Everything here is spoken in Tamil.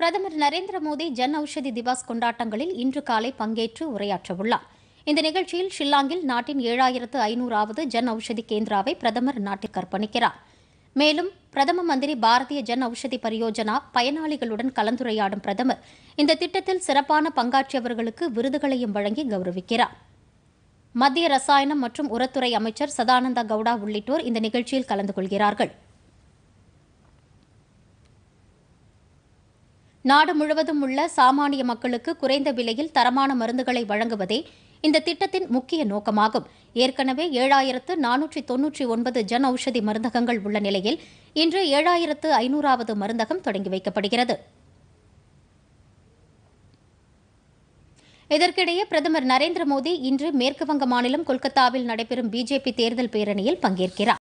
பிரதமர் நரேந்திர மோடி ஜன் ஔஷதி திவாஸ் கொண்டாட்டங்களில் இன்று காலை பங்கேற்று உரையாற்றவுள்ளார் இந்த நிகழ்ச்சியில் ஷில்லாங்கில் நாட்டின் ஏழாயிரத்து ஐநூறாவது ஜன் ஔஷதி கேந்திராவை பிரதமர் நாட்டிற்கு அர்ப்பணிக்கிறார் மேலும் பிரதம மந்திரி பாரதிய ஜன் ஔஷதி பரியோஜனா பயனாளிகளுடன் கலந்துரையாடும் பிரதமர் இந்த திட்டத்தில் சிறப்பான பங்காற்றியவர்களுக்கு விருதுகளையும் வழங்கி கௌரவிக்கிறார் மத்திய ரசாயனம் மற்றும் உரத்துறை அமைச்சர் சதானந்தா கவுடா உள்ளிட்டோர் இந்த நிகழ்ச்சியில் கலந்து கொள்கிறார்கள் நாடு முழுவதும் உள்ள சாமானிய மக்களுக்கு குறைந்த விலையில் தரமான மருந்துகளை வழங்குவதே இந்த திட்டத்தின் முக்கிய நோக்கமாகும் ஏற்கனவே ஏழாயிரத்து நானூற்றி தொன்னூற்றி ஒன்பது ஜன் ஔஷதி மருந்தகங்கள் உள்ள நிலையில் இன்று ஏழாயிரத்து ஐநூறாவது மருந்தகம் தொடங்கி வைக்கப்படுகிறது இதற்கிடையே பிரதமர் நரேந்திர மோடி இன்று மேற்குவங்க மாநிலம் கொல்கத்தாவில் நடைபெறும் பிஜேபி தேர்தல் பேரணியில் பங்கேற்கிறார்